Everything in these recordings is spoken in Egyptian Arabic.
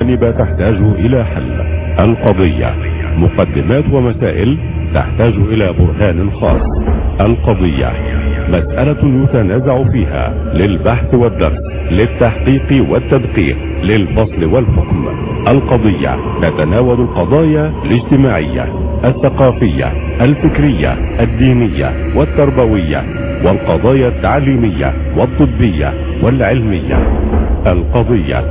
جوانب تحتاج إلى حل القضية مقدمات ومسائل تحتاج إلى برهان خاص القضية مسألة يتنازع فيها للبحث والدرس للتحقيق والتدقيق للفصل والحكم القضية تتناول القضايا الاجتماعية الثقافية الفكرية الدينية والتربوية والقضايا التعليمية والطبية والعلمية القضية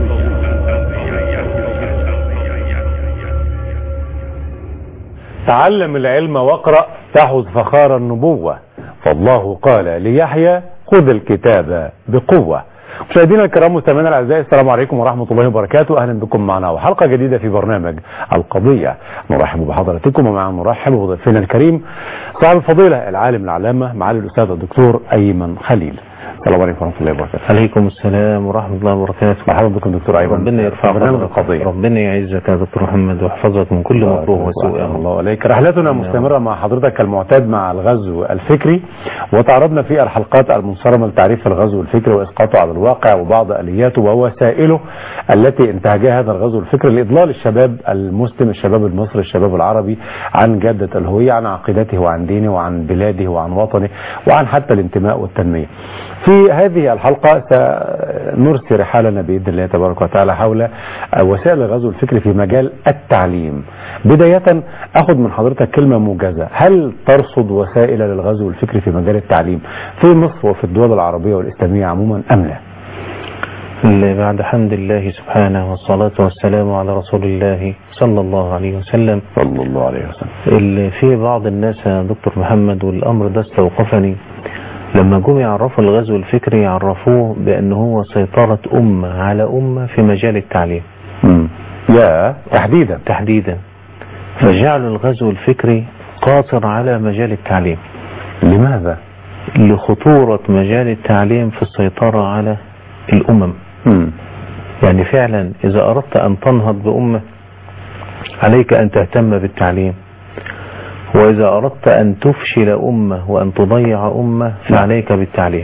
تعلم العلم واقرأ تحز فخار النبوة فالله قال ليحيى خذ الكتاب بقوة مشاهدينا الكرام مستمعينا الاعزاء السلام عليكم ورحمه الله وبركاته اهلا بكم معنا وحلقه جديده في برنامج القضيه نرحب بحضراتكم ومع نرحب بضيفنا الكريم صاحب الفضيله العالم العلامه معالي الاستاذ الدكتور ايمن خليل السلام عليكم ورحمه الله وبركاته عليكم السلام ورحمة الله وبركاته مرحبا بكم دكتور ايمن ربنا يرفع برنامج قدرك. القضيه ربنا يعزك يا دكتور محمد ويحفظك من كل مكروه وسوء وأحسن الله عليك رحلتنا مستمرة مع حضرتك كالمعتاد مع الغزو الفكري وتعرضنا في الحلقات المنصرمة لتعريف الغزو الفكري وإسقاطه على الواقع وبعض آلياته ووسائله التي انتهجها هذا الغزو الفكري لإضلال الشباب المسلم الشباب المصري الشباب العربي عن جادة الهوية عن عقيدته وعن دينه وعن بلاده وعن وطنه وعن حتى الانتماء والتنمية في هذه الحلقة سنرسي رحالنا بإذن الله تبارك وتعالى حول وسائل الغزو الفكري في مجال التعليم بداية أخذ من حضرتك كلمة موجزة هل ترصد وسائل للغزو الفكري في مجال التعليم في مصر وفي الدول العربية والإسلامية عموما أم لا اللي بعد حمد الله سبحانه والصلاة والسلام على رسول الله صلى الله عليه وسلم صلى الله عليه وسلم اللي في بعض الناس يا دكتور محمد والأمر ده استوقفني لما جم يعرفوا الغزو الفكري يعرفوه بأنه هو سيطرة أمة على أمة في مجال التعليم مم. يا تحديدا تحديدا فجعلوا الغزو الفكري قاصر على مجال التعليم لماذا لخطورة مجال التعليم في السيطرة على الأمم مم. يعني فعلا إذا أردت أن تنهض بأمة عليك أن تهتم بالتعليم وإذا أردت أن تفشل أمة وأن تضيع أمة فعليك بالتعليم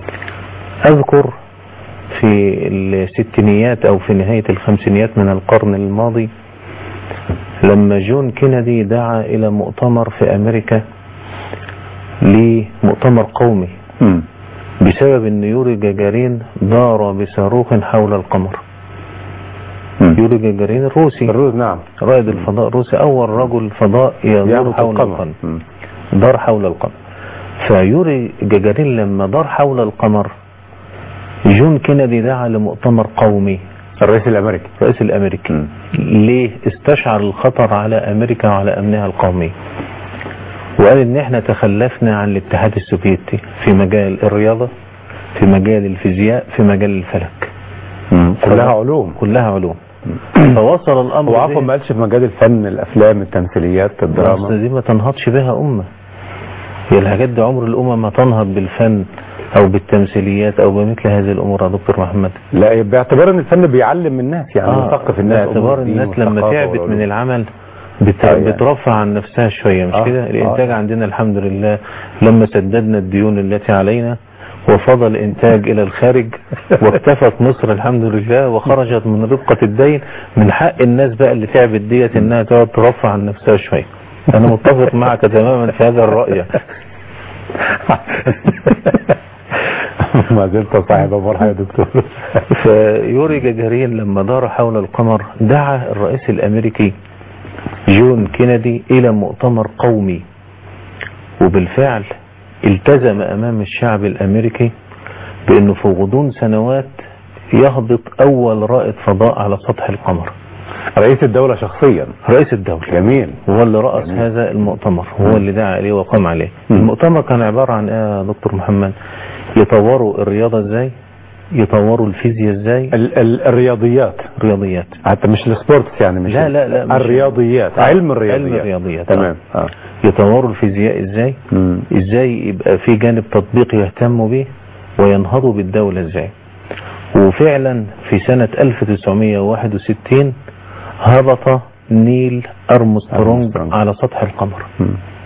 أذكر في الستينيات أو في نهاية الخمسينيات من القرن الماضي لما جون كينيدي دعا إلى مؤتمر في أمريكا لمؤتمر قومي مم. بسبب أن يوري جاجارين دار بصاروخ حول القمر مم. يوري جاجارين الروسي الروس نعم رائد الفضاء الروسي أول رجل فضاء يدور يعمل حول القمر. القمر مم. دار حول القمر فيوري جاجارين لما دار حول القمر جون كينيدي دعا لمؤتمر قومي الرئيس الأمريكي الرئيس الأمريكي مم. ليه استشعر الخطر على أمريكا وعلى أمنها القومي وقال إن إحنا تخلفنا عن الاتحاد السوفيتي في مجال الرياضة في مجال الفيزياء في مجال الفلك مم. كلها علوم كلها علوم فوصل الأمر هو عفوا به- ما قالش في مجال الفن الأفلام التمثيليات أصل الدراما دي ما تنهضش بها أمة هي الحاجات دي عمر الأمم ما تنهض بالفن أو بالتمثيليات أو بمثل هذه الأمور يا دكتور محمد لا باعتبار ان الفن بيعلم الناس يعني يثقف الناس باعتبار أمور الدين الناس لما والثقافة تعبت والعلوم. من العمل بت... آه يعني. بترفع عن نفسها شوية مش آه، كده آه. الإنتاج عندنا الحمد لله لما سددنا الديون التي علينا وفضل الإنتاج إلى الخارج واكتفت مصر الحمد لله وخرجت من رقة الدين من حق الناس بقى اللي تعبت ديت إنها تقعد ترفع عن نفسها شوية أنا متفق معك تماما في هذا الرأي ما زلت صاحب مرحبا يا دكتور فيوري جاجارين لما دار حول القمر دعا الرئيس الأمريكي جون كينيدي إلى مؤتمر قومي وبالفعل التزم أمام الشعب الأمريكي بأنه في غضون سنوات يهبط أول رائد فضاء على سطح القمر رئيس الدولة شخصيا رئيس الدولة جميل هو اللي رأس جميل. هذا المؤتمر هو اللي دعا عليه وقام عليه مم. المؤتمر كان عبارة عن ايه يا دكتور محمد يطوروا الرياضة ازاي يطوروا الفيزياء ازاي ال ال الرياضيات رياضيات حتى مش السبورتس يعني مش لا لا لا مش- الرياضيات آه، علم الرياضيات علم الرياضيات تمام اه يطوروا الفيزياء ازاي مم. ازاي يبقى في جانب تطبيقي يهتموا به وينهضوا بالدولة ازاي وفعلا في سنة 1961 هبط نيل أرمسترونج أرمسترونج. على سطح القمر مم.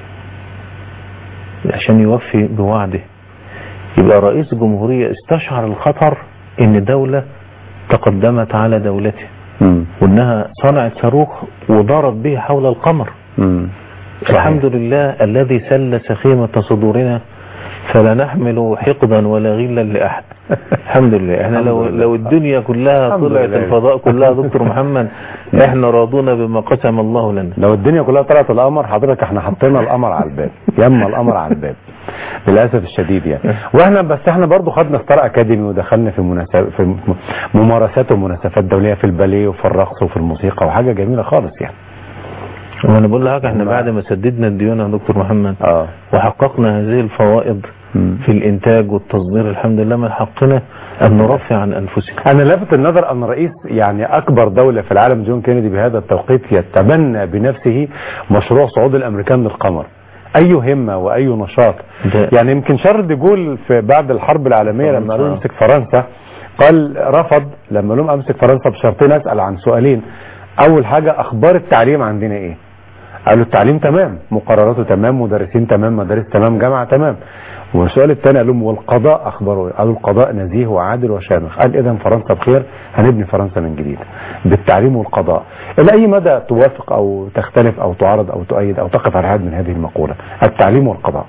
عشان يوفي بوعده يبقى رئيس الجمهورية استشعر الخطر ان دولة تقدمت على دولته مم. وانها صنعت صاروخ وضرب به حول القمر مم. الحمد لله الذي سل سخيمة صدورنا فلا نحمل حقدا ولا غلا لأحد الحمد لله احنا لو الحمد لله. لو الدنيا كلها الحمد طلعت لله. الفضاء كلها دكتور محمد احنا راضون بما قسم الله لنا لو الدنيا كلها طلعت القمر حضرتك احنا حطينا القمر على الباب يما القمر على الباب للاسف الشديد يعني واحنا بس احنا برضو خدنا ستار اكاديمي ودخلنا في مناسب في م- ممارسات ومناسبات دوليه في الباليه وفي الرقص وفي الموسيقى وحاجه جميله خالص يعني وانا بقول لك احنا ما- بعد ما سددنا الديون يا دكتور محمد اه وحققنا هذه الفوائد مم. في الانتاج والتصدير الحمد لله من حقنا ان نرفع عن انفسنا انا لافت النظر ان رئيس يعني اكبر دوله في العالم جون كينيدي بهذا التوقيت يتبنى بنفسه مشروع صعود الامريكان للقمر اي همه واي نشاط ده- يعني يمكن شارل دي جول في بعد الحرب العالميه لما قالوا فرنسا. يمسك فرنسا قال رفض لما لهم امسك فرنسا بشرطين اسال عن سؤالين اول حاجه اخبار التعليم عندنا ايه قالوا التعليم تمام مقرراته تمام مدرسين تمام مدارس تمام جامعه تمام والسؤال الثاني قال لهم والقضاء اخباره إيه؟ قالوا القضاء نزيه وعادل وشامخ قال اذا فرنسا بخير هنبني فرنسا من جديد بالتعليم والقضاء الى اي مدى توافق او تختلف او تعارض او تؤيد او تقف على حد من هذه المقوله التعليم والقضاء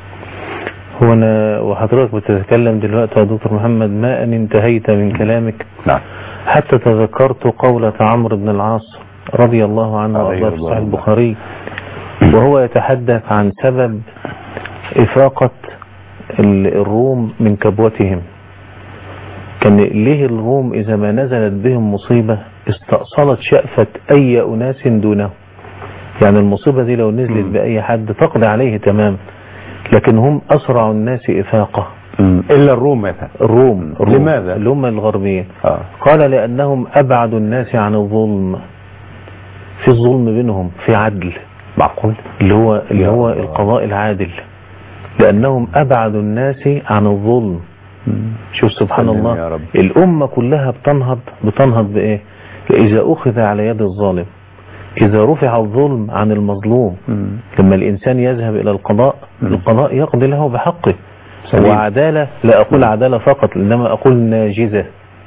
هو انا وحضرتك بتتكلم دلوقتي يا دكتور محمد ما ان انتهيت من كلامك نعم حتى تذكرت قولة عمرو بن العاص رضي الله عنه عليه وارضاه في رضوان صحيح الله. البخاري وهو يتحدث عن سبب إفاقة ال- الروم من كبوتهم كان ليه الروم إذا ما نزلت بهم مصيبة استأصلت شأفة أي أناس دونه يعني المصيبة دي لو نزلت مم. بأي حد تقضي عليه تمام لكن هم أسرع الناس إفاقة الا الروم مثلا الروم, الروم لماذا؟ اللي هم الغربيين اه قال لأنهم أبعد الناس عن الظلم في الظلم بينهم في عدل معقول اللي هو اللي يا هو الله. القضاء العادل لأنهم أبعد الناس عن الظلم شوف سبحان سلم الله يا رب. الأمة كلها بتنهض بتنهض بإيه إذا أخذ على يد الظالم إذا رفع الظلم عن المظلوم مم. لما الإنسان يذهب إلى القضاء مم. القضاء يقضي له بحقه سليم. وعدالة لا أقول عدالة فقط إنما أقول ناجزة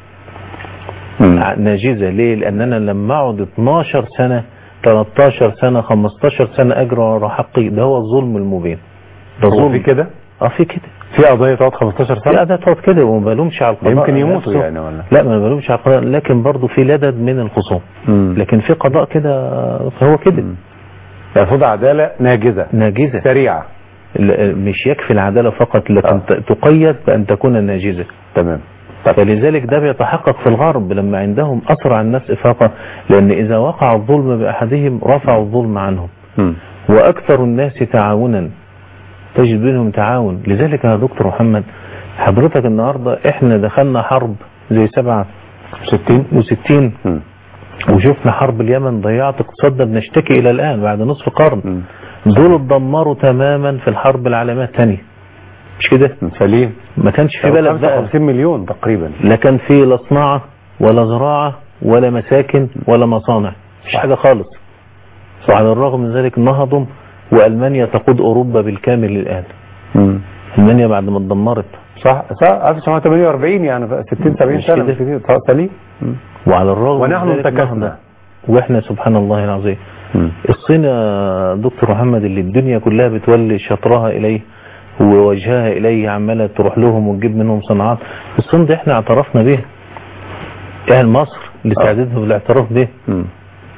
مم. ناجزة ليه لأننا لما أقعد 12 سنة 13 سنة 15 سنة أجري ورا حقي ده هو الظلم المبين ده هو ظلم في كده اه في كده في قضيه تقعد 15 في سنه أداة تقعد كده وما بلومش على القضاء يمكن يموتوا نفسه. يعني ولا لا ما بلومش على القضاء لكن برضه في لدد من الخصوم مم. لكن في قضاء كده فهو كده مم. المفروض عداله ناجزه ناجزة سريعه ل- مش يكفي العدالة فقط لكن آه. ت- تقيد بأن تكون ناجزة تمام فلذلك ده بيتحقق في الغرب لما عندهم أسرع الناس إفاقة لأن إذا وقع الظلم بأحدهم رفعوا الظلم عنهم مم. وأكثر الناس تعاونا تجد بينهم تعاون لذلك يا دكتور محمد حضرتك النهاردة احنا دخلنا حرب زي سبعة 60 وستين مم. وشفنا حرب اليمن ضيعت اقتصادنا بنشتكي إلى الآن بعد نصف قرن مم. دول اتدمروا تماما في الحرب العالمية الثانية مش كده سليم ما كانش في بلد بقى 55 مليون تقريبا لا كان في لا صناعة ولا زراعة ولا مساكن ولا مصانع مش حاجة خالص وعلى الرغم من ذلك نهضوا وألمانيا تقود أوروبا بالكامل الآن مم. ألمانيا بعد ما اتدمرت صح صح 1948 يعني 60 70 مش سنه كده؟ مش كتير صح، سليم مم. وعلى الرغم ونحن من ذلك انتكسنا. نهضة. واحنا سبحان الله العظيم مم. الصين يا دكتور محمد اللي الدنيا كلها بتولي شطرها إليه ووجهها إليه عمالة تروح لهم وتجيب منهم صناعات الصين دي احنا اعترفنا بيها يعني مصر اللي آه. ساعدتنا بالاعتراف به مم.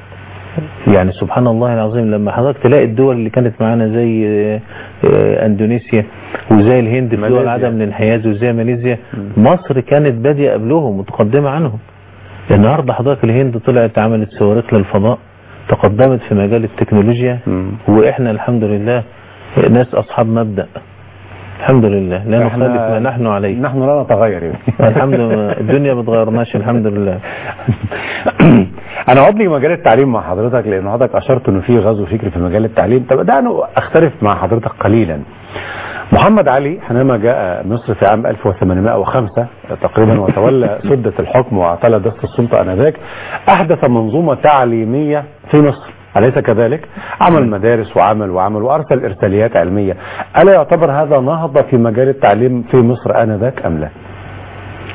يعني سبحان الله العظيم لما حضرتك تلاقي الدول اللي كانت معانا زي آه، آه، اندونيسيا وزي الهند في دول ماليزيا. عدم الانحياز وزي ماليزيا مصر كانت باديه قبلهم متقدمه عنهم النهارده حضرتك الهند طلعت عملت صواريخ للفضاء تقدمت في مجال التكنولوجيا مم. واحنا الحمد لله ناس اصحاب مبدا الحمد لله لا نخالف ما نحن عليه نحن لا نتغير يعني الحمد لله الدنيا ما بتغيرناش الحمد لله انا اقعد لي مجال التعليم مع حضرتك لان حضرتك اشرت انه في غزو فكري في مجال التعليم طب ده انا اختلف مع حضرتك قليلا محمد علي حينما جاء مصر في عام 1805 تقريبا وتولى سدة الحكم واعتلى دست السلطة انذاك احدث منظومة تعليمية في مصر أليس كذلك؟ عمل مدارس وعمل وعمل وأرسل إرساليات علمية ألا يعتبر هذا نهضة في مجال التعليم في مصر آنذاك أم لا؟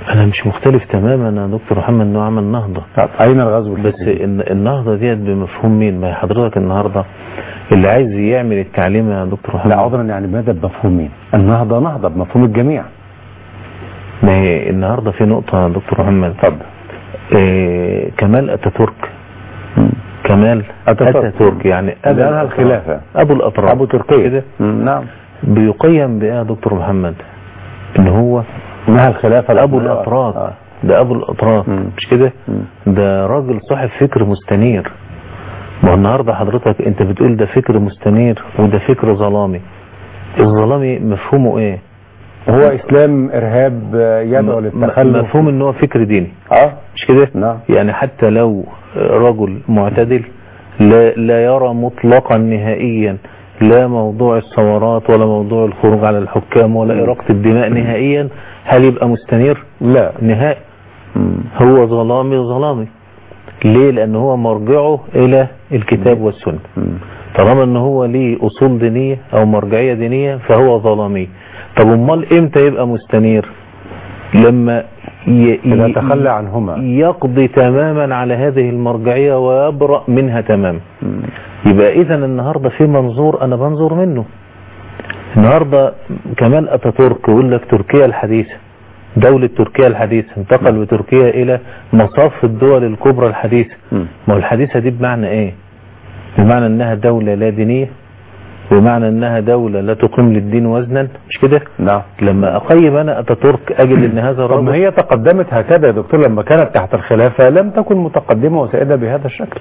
انا مش مختلف تماما يا دكتور محمد انه عمل نهضة طب اين الغزو بس الفكري؟ الن- النهضة ديت بمفهوم مين ما هي حضرتك النهاردة اللي عايز يعمل التعليم يا دكتور محمد لا عذرا يعني ماذا بمفهوم مين؟ النهضه نهضه بمفهوم الجميع ما هي النهاردة في نقطة يا دكتور محمد اتفضل إيه كمال اتاتورك كمال أتاتورك. اتاتورك يعني ابو لأنها الأطراف. الخلافة. ابو الاطراف ابو تركيا كده مم، نعم بيقيم بايه يا دكتور محمد ان هو انها الخلافه ابو الأصلية. الاطراف آه. ده ابو الاطراف مم. مش كده مم. ده راجل صاحب فكر مستنير ما هو النهارده حضرتك انت بتقول ده فكر مستنير وده فكر ظلامي الظلامي مفهومه ايه هو اسلام ارهاب آه، يدعو م- للتخلف مفهوم ان هو فكر ديني اه مش كده نعم يعني حتى لو رجل معتدل لا, لا يرى مطلقا نهائيا لا موضوع الثورات ولا موضوع الخروج على الحكام ولا إراقة الدماء نهائيا هل يبقى مستنير لا نهائي مم. هو ظلامي ظلامي ليه لأن هو مرجعه إلى الكتاب والسنة مم. طالما ان هو ليه اصول دينية او مرجعية دينية فهو ظلامي طب امال امتى يبقى مستنير لما ي... إذا ي- تخلى عنهما يقضي تماما على هذه المرجعية ويبرأ منها تماما مم. يبقى اذا النهاردة في منظور انا بنظر منه النهاردة كمال اتاتورك يقول لك تركيا الحديثة دولة تركيا الحديثة انتقل بتركيا الى مصاف الدول الكبرى الحديثة مم. ما هو الحديثة دي بمعنى ايه بمعنى انها دولة لا دينية بمعنى انها دولة لا تقيم للدين وزنا مش كده نعم لما اقيم انا اتاتورك اجد ان هذا طب ما الرجل هي تقدمت هكذا يا دكتور لما كانت تحت الخلافة لم تكن متقدمة وسائدة بهذا الشكل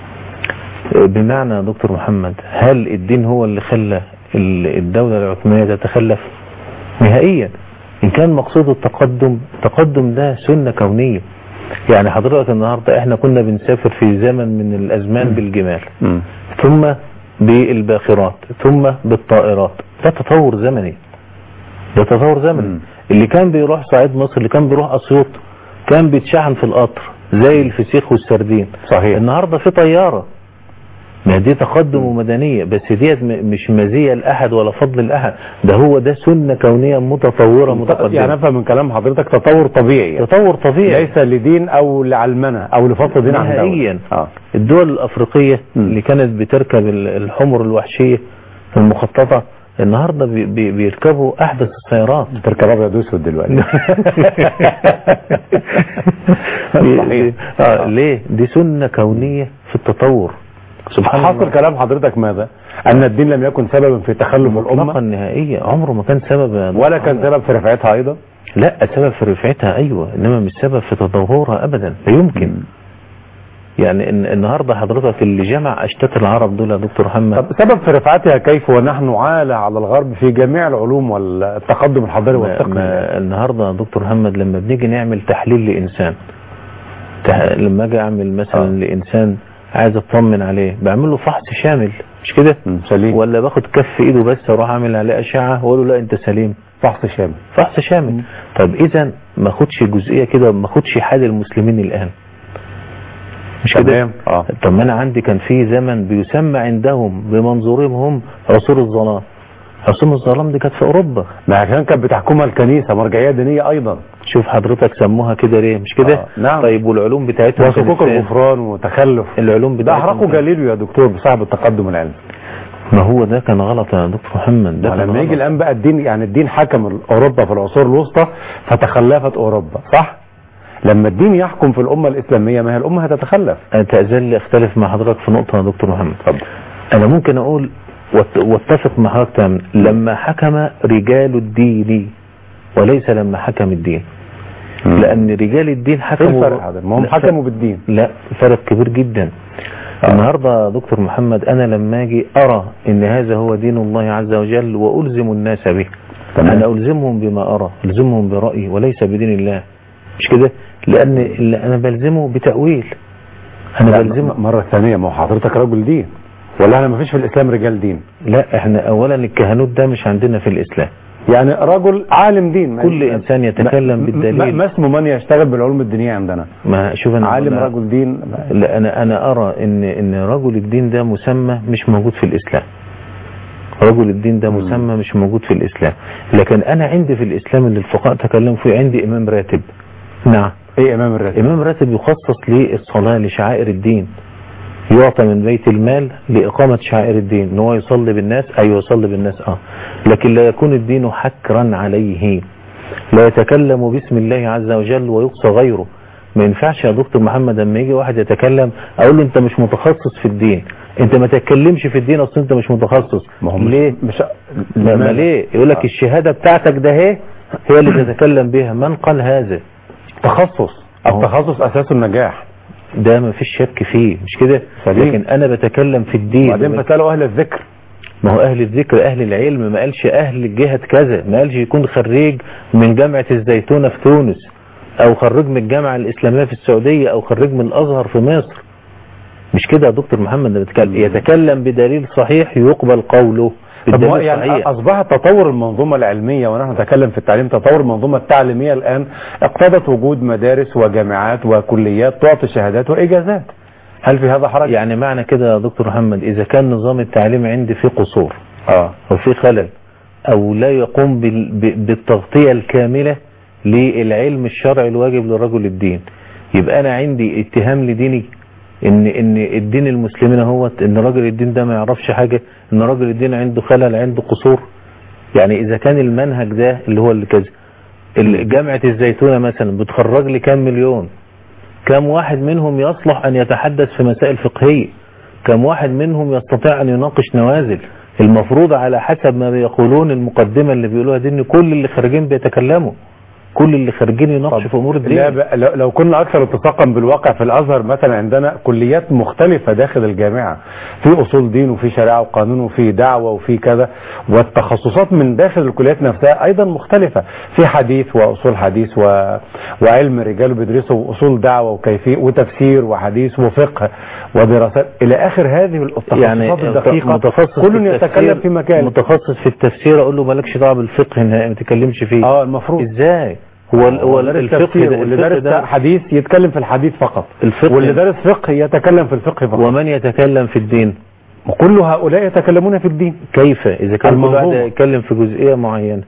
بمعنى يا دكتور محمد هل الدين هو اللي خلى ال- الدولة العثمانية تتخلف نهائيا ان كان مقصود التقدم التقدم ده سنة كونية يعني حضرتك النهاردة احنا كنا بنسافر في زمن من الازمان بالجمال مم. ثم بالباخرات ثم بالطائرات ده تطور زمني ده تطور زمني مم. اللي كان بيروح صعيد مصر اللي كان بيروح اسيوط كان بيتشحن في القطر زي الفسيخ والسردين صحيح النهارده في طياره ما دي تقدم ومدنيه بس ديت م- مش مزيه لاحد ولا فضل لاحد ده هو ده سنه كونيه متطوره يعني متقدمه افهم من كلام حضرتك تطور طبيعي تطور طبيعي ليس لدين او لعلمنه او لفصل دين عن دولة نهائيا اه الدول الافريقيه مم. اللي كانت بتركب ال- الحمر الوحشيه المخططه النهارده بي بي بيركبوا احدث السيارات تركب ابيض واسود دلوقتي صحيح. آه ليه دي سنه كونيه في التطور سبحان حاصل الله كلام حضرتك ماذا؟ ان الدين لم يكن سببا في تخلف مطلقا الامه نهائيا عمره ما كان سبب يا دكتور ولا كان سبب في رفعتها ايضا لا سبب في رفعتها ايوه انما مش سبب في تطورها ابدا لا يمكن يعني إن النهارده حضرتك اللي جمع اشتات العرب دول يا دكتور محمد طب سبب في رفعتها كيف ونحن عالة على الغرب في جميع العلوم والتقدم الحضاري ما والتقني ما النهارده يا دكتور محمد لما بنيجي نعمل تحليل لانسان تح... لما اجي اعمل مثلا آه. لانسان عايز اطمن عليه بعمل له فحص شامل مش كده مم، سليم ولا باخد كف ايده بس اروح اعمل عليه اشعه واقول له لا انت سليم فحص شامل فحص شامل طب اذا ما اخدش جزئيه كده ما اخدش حال المسلمين الان مش كده تمام اه طب ما انا عندي كان في زمن بيسمى عندهم بمنظورهم هم عصور الظلام عصور الظلام دي كانت في اوروبا ما عشان كانت بتحكمها الكنيسة مرجعية دينية ايضا شوف حضرتك سموها كده ليه مش كده آه، نعم. طيب والعلوم بتاعتهم كانت وصكوك فين؟ الغفران وتخلف العلوم ده بتاعتهم احرقوا كانت- جاليليو يا دكتور بصاحب التقدم العلمي ما هو ده كان غلط يا دكتور محمد ده كان ولما يجي غلط. الان بقى الدين يعني الدين حكم اوروبا في العصور الوسطى فتخلفت اوروبا صح لما الدين يحكم في الامه الاسلاميه ما هي الامه هتتخلف أنا تأذن لي اختلف مع حضرتك في نقطة يا دكتور محمد اتفضل انا ممكن اقول وات- واتفق مع حضرتك تماما لما حكم رجال الدين وليس لما حكم الدين لان رجال الدين ايه حكموا الفرق هذا ما هم لا، حكموا بالدين لا فرق كبير جدا آه. النهاردة يا دكتور محمد انا لما اجي ارى ان هذا هو دين الله عز وجل والزم الناس به تمام. انا الزمهم بما ارى الزمهم برأيي وليس بدين الله مش كده لان اللي انا بلزمه بتأويل انا لا، بلزمه م- مرة ثانية ما هو حضرتك رجل دين ولا انا ما فيش في الاسلام رجال دين لا احنا اولا الكهنوت ده مش عندنا في الاسلام يعني رجل عالم دين كل إنسان يتكلم ما- بالدليل. ما, ما اسمه من يشتغل بالعلوم الدينية عندنا ما شوف انا عالم أنا- رجل دين لا انا انا ارى ان ان رجل الدين ده مسمى مش موجود في الاسلام رجل الدين ده مسمى مش موجود في الاسلام لكن انا عندي في الاسلام اللي الفقهاء تكلموا فيه عندي امام راتب نعم ايه امام الراتب إمام راتب يخصص للصلاة لشعائر الدين يعطى من بيت المال لإقامة شعائر الدين ان هو يصلي بالناس أيوة يصلي بالناس آه لكن لا يكون الدين حكرا عليه لا يتكلم باسم الله عز وجل ويقصى غيره ما ينفعش يا دكتور محمد لما يجي واحد يتكلم اقول له انت مش متخصص في الدين انت ما تتكلمش في الدين اصل انت مش متخصص ما هو مش ليه مش لا ما ليه يقول لك آه. الشهادة بتاعتك ده اهي هي اللي تتكلم بها من قال هذا تخصص أهو. التخصص اساسه النجاح ده ما فيش شك فيه مش كده سليم. لكن انا بتكلم في الدين وبعدين فسالوا اهل الذكر ما هو اهل الذكر اهل العلم ما قالش اهل جهة كذا ما قالش يكون خريج من جامعة الزيتونة في تونس او خريج من الجامعة الاسلامية في السعودية او خريج من الازهر في مصر مش كده يا دكتور محمد ده بيتكلم يتكلم بدليل صحيح يقبل قوله طب ما بالدليل يعني الصحيح اصبح تطور المنظومه العلميه ونحن نتكلم في التعليم تطور المنظومه التعليميه الان اقتضت وجود مدارس وجامعات وكليات تعطي شهادات واجازات هل في هذا حرج؟ يعني معنى كده يا دكتور محمد اذا كان نظام التعليم عندي فيه قصور اه او في خلل او لا يقوم بال- ب- بالتغطية الكاملة للعلم الشرعي الواجب لرجل الدين يبقى انا عندي اتهام لديني ان ان الدين المسلمين هو ان راجل الدين ده ما يعرفش حاجة ان راجل الدين عنده خلل عنده قصور يعني اذا كان المنهج ده اللي هو اللي كذا ال- جامعة الزيتونة مثلا بتخرج لي كام مليون كم واحد منهم يصلح ان يتحدث في مسائل فقهية كم واحد منهم يستطيع ان يناقش نوازل المفروض على حسب ما بيقولون المقدمة اللي بيقولوها دي ان كل اللي خارجين بيتكلموا كل اللي خارجين يناقشوا في امور لا الدين ب... لو لو كنا اكثر اتساقا بالواقع في الازهر مثلا عندنا كليات مختلفه داخل الجامعه في اصول دين وفي شريعه وقانون وفي دعوه وفي كذا والتخصصات من داخل الكليات نفسها ايضا مختلفه في حديث واصول حديث و... وعلم رجال بيدرسوا اصول دعوه وكيفيه وتفسير وحديث وفقه ودراسات الى اخر هذه التخصصات يعني الدقيقه متخصص كل في يتكلم التفسير- في مكان متخصص في التفسير اقول له مالكش دعوه بالفقه نهائي ما تتكلمش فيه اه المفروض ازاي هو ال- هو دارس الفقه تفسير ده واللي الفقه دارس ده حديث يتكلم في الحديث فقط الفقه واللي دارس فقه يتكلم في الفقه فقط ومن يتكلم في الدين وكل هؤلاء يتكلمون في الدين كيف اذا كان كل واحد المنظومة. يتكلم في جزئيه معينه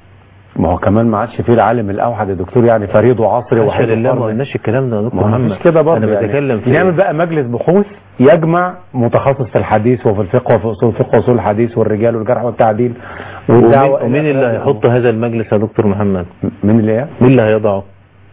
ما هو كمان ما عادش فيه العالم الاوحد يا دكتور يعني فريد وعصري حاشا وحيد لله ما وفرد. قلناش الكلام ده يا دكتور ما هو محمد مفيش كده برضه انا يعني. بتكلم في نعمل إيه؟ بقى مجلس بحوث يجمع متخصص في الحديث وفي الفقه وفي اصول الفقه واصول الحديث والرجال والجرح والتعديل ومين, والدعوه ومين إلى اللي آخره. هيحط هذا المجلس يا دكتور محمد مين اللي هي؟ مين اللي هيضعه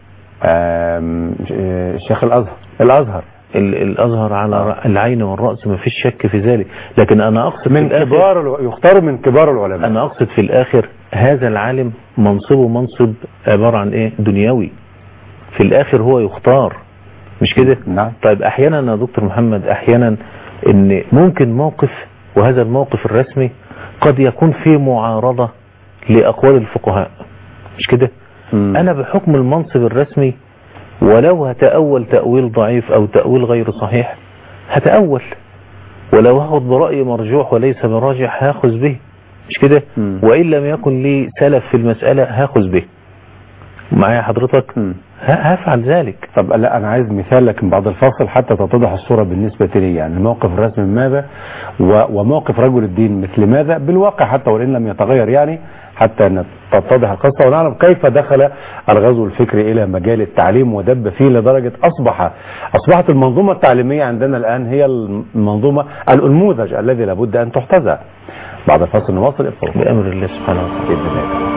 آم، الشيخ الازهر الازهر ال- الازهر على العين والراس ما فيش شك في ذلك لكن انا اقصد من في الآخر كبار الع- يختار من كبار العلماء انا اقصد في الاخر هذا العالم منصبه منصب عبارة عن ايه دنيوي في الاخر هو يختار مش كده نعم طيب احيانا يا دكتور محمد احيانا ان ممكن موقف وهذا الموقف الرسمي قد يكون فيه معارضة لاقوال الفقهاء مش كده مم. انا بحكم المنصب الرسمي ولو هتأول تأويل ضعيف او تأويل غير صحيح هتأول ولو هاخد برأي مرجوح وليس براجح هاخذ به مش كده مم. وإن لم يكن لي سلف في المسألة هاخذ به معايا حضرتك مم. ه- هفعل ذلك طب لا انا عايز مثال لكن بعد الفاصل حتى تتضح الصوره بالنسبه لي يعني الموقف الرسمي ماذا و- وموقف رجل الدين مثل ماذا بالواقع حتى وان لم يتغير يعني حتى ان تتضح القصه ونعرف كيف دخل الغزو الفكري الى مجال التعليم ودب فيه لدرجه اصبح اصبحت المنظومه التعليميه عندنا الان هي المنظومه النموذج الذي لابد ان تحتذى بعد الفاصل نواصل ابقوا بأمر الله سبحانه وتعالى بإذن الله.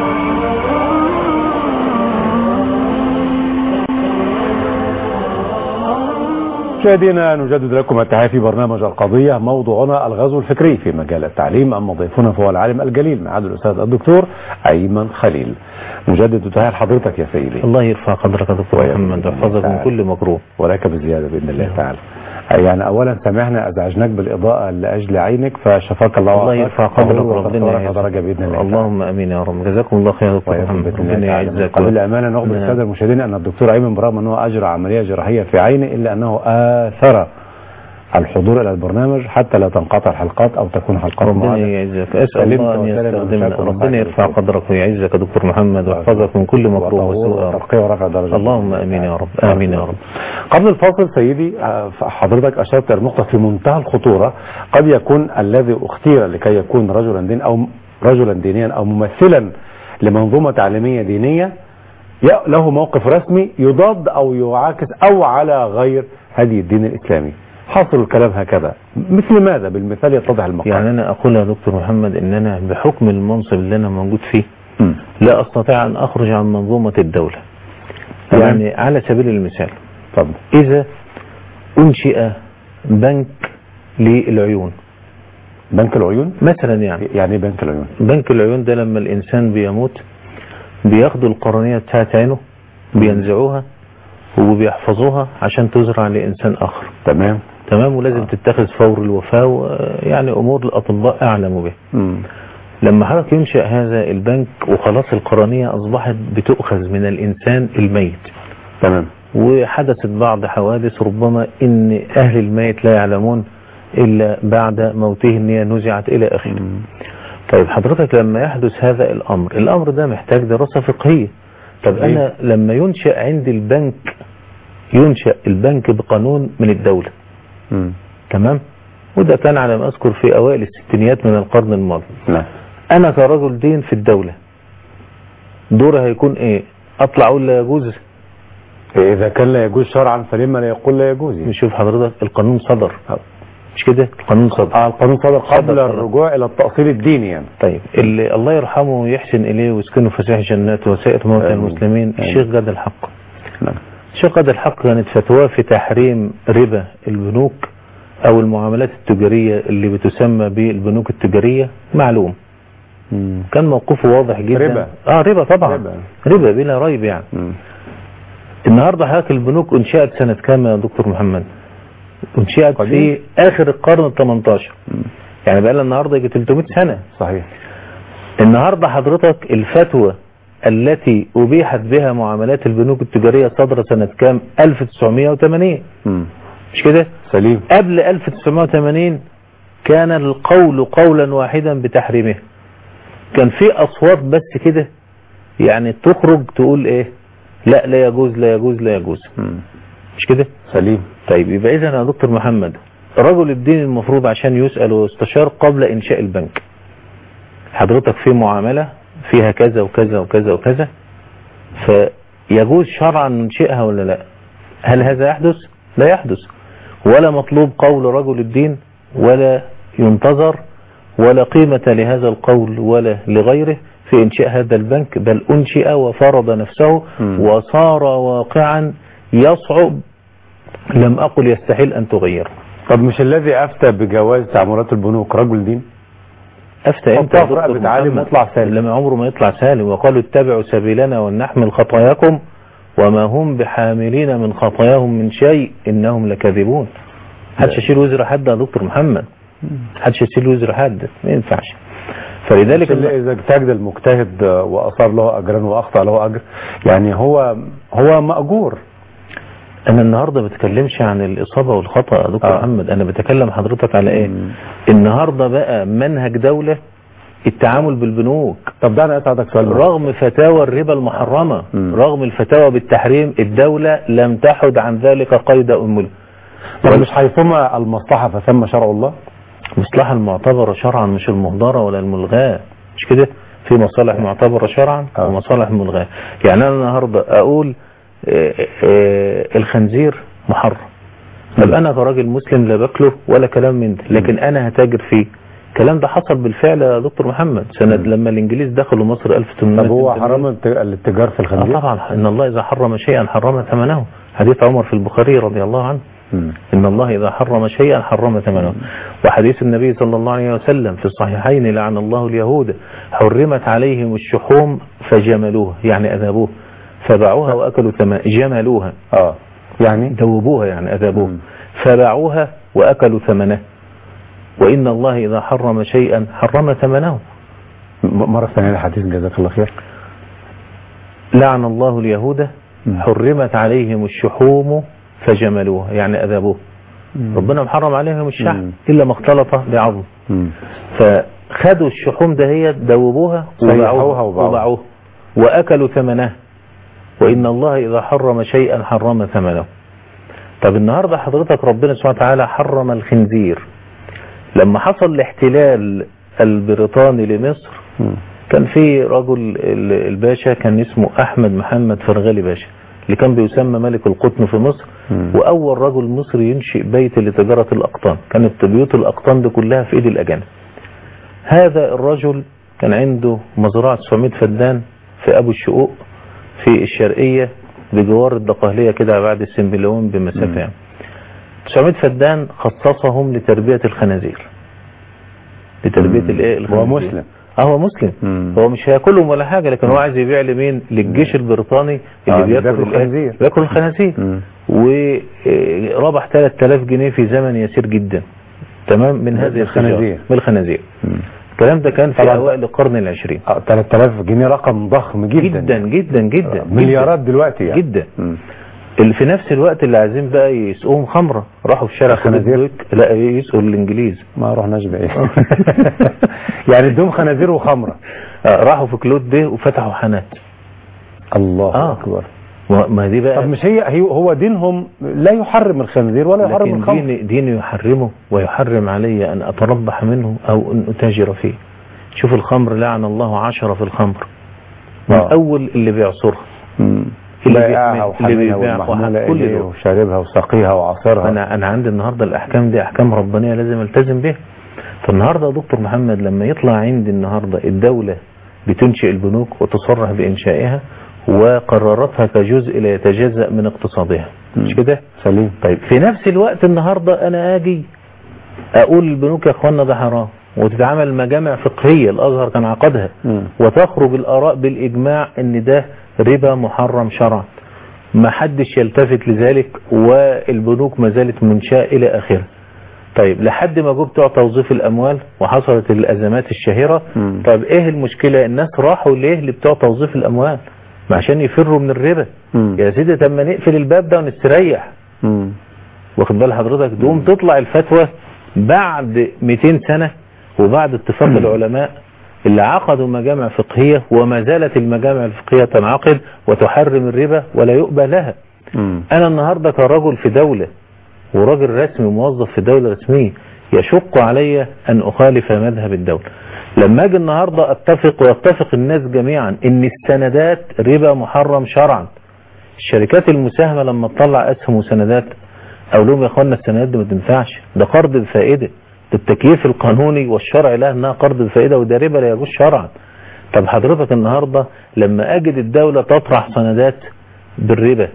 مشاهدينا نجدد لكم التحية في برنامج القضية موضوعنا الغزو الفكري في مجال التعليم أما ضيفنا فهو العالم الجليل معاد الأستاذ الدكتور أيمن خليل نجدد التحية لحضرتك يا سيدي الله يرفع قدرك يا دكتور ويا محمد سيدي. ويحفظك من تعالى. كل مكروه ولك بزيادة بإذن الله تعالى يعني أولا سامحنا أزعجناك بالإضاءة لأجل عينك فشفاك الله الله وعافاك. يرفع قدرك وهو وربنا وترفعك يعزك. درجة بإذن الله تعالى. اللهم امين يا رب جزاكم الله خير يا دكتور ويكون محمد بإذن الله ربنا تعالى. يعزك قبل الأمانة نخبر نعم. السادة المشاهدين أن الدكتور أيمن برغم أنه أجرى عملية جراحية في عينه إلا أنه آثر الحضور إلى البرنامج حتى لا تنقطع الحلقات أو تكون حلقات ربنا معادة يعزك اسال سلمت الله ان وسلم يستخدمنا وشكر ربنا وسعيد يرفع وسعيد. قدرك ويعزك يا دكتور محمد ويحفظك من كل مكروه وسوء وترقية ورفع درجة اللهم امين يا رب امين يا رب قبل الفاصل سيدي آه، حضرتك أشرت إلى نقطة في منتهى الخطورة قد يكون الذي اختير لكي يكون رجلا دين أو رجلا دينيا أو ممثلا لمنظومة تعليمية دينية ي- له موقف رسمي يضاد أو يعاكس أو على غير هدي الدين الإسلامي حاصل الكلام هكذا مثل ماذا بالمثال يتضح المقال يعني أنا أقول يا دكتور محمد إن أنا بحكم المنصب اللي أنا موجود فيه مم. لا أستطيع أن أخرج عن منظومة الدولة تمام. يعني على سبيل المثال اتفضل إذا أنشئ بنك للعيون بنك العيون مثلا يعني يعني إيه بنك العيون بنك العيون ده لما الإنسان بيموت بياخدوا القرنية بتاعت عينه بينزعوها وبيحفظوها عشان تزرع لإنسان آخر تمام تمام ولازم تتخذ فور الوفاة و- يعني أمور الأطباء أعلم بها مم. لما حضرتك ينشأ هذا البنك وخلاص القرنية أصبحت بتؤخذ من الإنسان الميت تمام وحدثت بعض حوادث ربما إن أهل الميت لا يعلمون إلا بعد موته إن هي نزعت إلى آخره طيب حضرتك لما يحدث هذا الأمر الأمر ده محتاج دراسة فقهية طب صحيح. أنا لما ينشأ عندي البنك ينشأ البنك بقانون من الدولة مم. تمام وده كان على ما أذكر في أوائل الستينيات من القرن الماضي نعم أنا كرجل دين في الدولة دوري هيكون إيه أطلع أقول لا يجوز إذا كان لا يجوز شرعا فلما لا يقول لا يجوز يعني. نشوف حضرتك القانون صدر مش كده القانون صدر آه القانون صدر قبل صدر. الرجوع إلى التأصيل الديني يعني طيب اللي الله يرحمه ويحسن إليه ويسكنه فسيح جنات وسائر موتى آمين. المسلمين آمين. الشيخ جاد الحق نعم الشيخ جاد الحق كانت فتواه في تحريم ربا البنوك أو المعاملات التجارية اللي بتسمى بالبنوك التجارية معلوم مم. كان موقفه واضح جدا ربا. اه ربا طبعا ربا. ربا بلا ريب يعني مم. النهارده حضرتك البنوك انشأت سنة كام يا دكتور محمد انشأت قديم. في آخر القرن ال 18 يعني بقى لها النهارده يجي 300 سنة صحيح النهارده حضرتك الفتوى التي أبيحت بها معاملات البنوك التجارية صدر سنة كام 1980 مم. مش كده سليم قبل 1980 كان القول قولا واحدا بتحريمها كان في أصوات بس كده يعني تخرج تقول ايه لا لا يجوز لا يجوز لا يجوز مم. مش كده سليم طيب يبقى اذا يا دكتور محمد رجل الدين المفروض عشان يسأل ويستشار قبل إنشاء البنك حضرتك في معاملة فيها كذا وكذا وكذا وكذا فيجوز شرعا ننشئها ولا لا هل هذا يحدث لا يحدث ولا مطلوب قول رجل الدين ولا ينتظر ولا قيمة لهذا القول ولا لغيره في إنشاء هذا البنك بل أنشئ وفرض نفسه مم. وصار واقعا يصعب لم أقل يستحيل أن تغيره طب مش الذي أفتى بجواز تعاملات البنوك رجل دين أفتى أنت حطها في رقبة عالم واطلع سالم. لما عمره ما يطلع سالم وقالوا اتبعوا سبيلنا ولنحمل خطاياكم وما هم بحاملين من خطاياهم من شيء إنهم لكاذبون حدش يشيل وزر حد يا دكتور محمد حدش يشيل وزر حد ما ينفعش فلذلك مش اللي إذا اجتهد المجتهد وأصاب له أجرا وأخطأ له أجر يعني هو هو مأجور انا النهارده ما بتكلمش عن الاصابه والخطا يا دكتور آه. محمد انا بتكلم حضرتك على ايه مم. النهارده بقى منهج دوله التعامل بالبنوك طب ده أنا أسألك سؤال بس. رغم فتاوى الربا المحرمه مم. رغم الفتاوى بالتحريم الدوله لم تحد عن ذلك قيد امل طب مش هيفهم المصلحة فثم شرع الله مصلحه المعتبره شرعا مش المهدره ولا الملغاه مش كده في مصالح معتبره شرعا آه. ومصالح ملغاه يعني انا النهارده اقول آه، آه، الخنزير محرم طب مم. انا كراجل مسلم لا باكله ولا كلام من ده لكن انا هتاجر فيه الكلام ده حصل بالفعل يا دكتور محمد سنة مم. لما الانجليز دخلوا مصر 1800 طب هو حرام الت- الاتجار في آه الخنزير طبعا ان الله اذا حرم شيئا حرم ثمنه حديث عمر في البخاري رضي الله عنه مم. إن الله إذا حرم شيئا حرم ثمنه وحديث النبي صلى الله عليه وسلم في الصحيحين لعن الله اليهود حرمت عليهم الشحوم فجملوها يعني أذابوها فباعوها وأكلوا ثمن جملوها اه يعني دوبوها يعني أذابوها مم. فباعوها وأكلوا ثمنه وإن الله إذا حرم شيئا حرم ثمنه م- مرة ثانية الحديث جزاك الله خير لعن الله اليهود مم. حرمت عليهم الشحوم فجملوها يعني أذابوها ربنا محرم عليهم الشحم مم. إلا ما اختلط بعظم مم. فخدوا الشحوم دهيت دوبوها سيحوها وباعوها وباعوها. وباعوها وأكلوا ثمنها وإن الله إذا حرم شيئا حرم ثمنه طب النهاردة حضرتك ربنا سبحانه وتعالى حرم الخنزير لما حصل الاحتلال البريطاني لمصر مم. كان في رجل ال- الباشا كان اسمه احمد محمد فرغالي باشا اللي كان بيسمى ملك القطن في مصر مم. واول رجل مصري ينشئ بيت لتجاره الاقطان كانت بيوت الاقطان دي كلها في ايد الاجانب هذا الرجل كان عنده مزرعه 900 فدان في ابو الشقوق في الشرقيه بجوار الدقهليه كده بعد السنبلاوين بمسافه يعني 900 فدان خصصهم لتربيه الخنازير لتربيه مم. الايه هو الخنازير مسلم. اه هو مسلم مم. هو مش هياكلهم ولا حاجه لكن هو عايز يبيع لمين للجيش البريطاني آه، اللي اللي بياكل بياكل الإيه؟ خنازير. بياكل الخنازير مم. وربح 3000 جنيه في زمن يسير جدا تمام من هذه الخنازير. الخنازير من الخنازير مم. الكلام ده كان في طبعاً. اوائل القرن العشرين آه، 3000 جنيه رقم ضخم جدا جدا جدا جدا آه، مليارات دلوقتي يعني جدا مم. اللي في نفس الوقت اللي عايزين بقى يسقوهم خمره راحوا في شارع خالد الخنازير؟ بويك لا يسقوا الانجليز ما رحناش بعيد يعني ادوهم خنازير وخمره آه، راحوا في كلود بيه وفتحوا حانات الله آه. اكبر ما ما دي بقى طب مش هي هي- هو دينهم لا يحرم الخنزير ولا يحرم لكن الخمر دين دين يحرمه ويحرم علي أن أتربح منه أو أن أتاجر فيه شوف الخمر لعن الله عشرة في الخمر من آه. أول اللي بيعصرها مم. اللي بائعها بيعمل- وحاملها اللي بيبيع والمحمولة وح- كل إليه دول. وشاربها وساقيها وعصرها أنا أنا عندي النهاردة الأحكام دي أحكام ربانية لازم ألتزم بها فالنهاردة يا دكتور محمد لما يطلع عندي النهاردة الدولة بتنشئ البنوك وتصرح بإنشائها وقراراتها كجزء لا يتجزأ من اقتصادها مش مم. كده؟ سليم طيب في نفس الوقت النهاردة انا اجي اقول البنوك يا اخوانا ده حرام وتتعمل مجامع فقهية الازهر كان عقدها مم. وتخرج الاراء بالاجماع ان ده ربا محرم شرعا ما حدش يلتفت لذلك والبنوك ما زالت منشأة الى اخره طيب لحد ما جو بتوع توظيف الاموال وحصلت الازمات الشهيرة مم. طيب ايه المشكلة الناس راحوا ليه لبتوع توظيف الاموال ما عشان يفروا من الربا مم. يا سيدي طب ما نقفل الباب ده ونستريح مم. واخد بال حضرتك تقوم تطلع الفتوى بعد 200 سنة وبعد اتفاق العلماء اللي عقدوا مجامع فقهية وما زالت المجامع الفقهية تنعقد وتحرم الربا ولا يؤبى لها مم. أنا النهاردة كرجل في دولة وراجل رسمي موظف في دولة رسمية يشق علي أن أخالف مذهب الدولة لما أجي النهاردة أتفق ويتفق الناس جميعا أن السندات ربا محرم شرعا الشركات المساهمة لما تطلع أسهم وسندات أقول لهم يا أخوانا السندات دي ما تنفعش ده قرض بفائدة ده التكييف القانوني والشرعي لها أنها قرض بفائدة وده ربا لا يجوز شرعا طب حضرتك النهاردة لما أجد الدولة تطرح سندات بالربا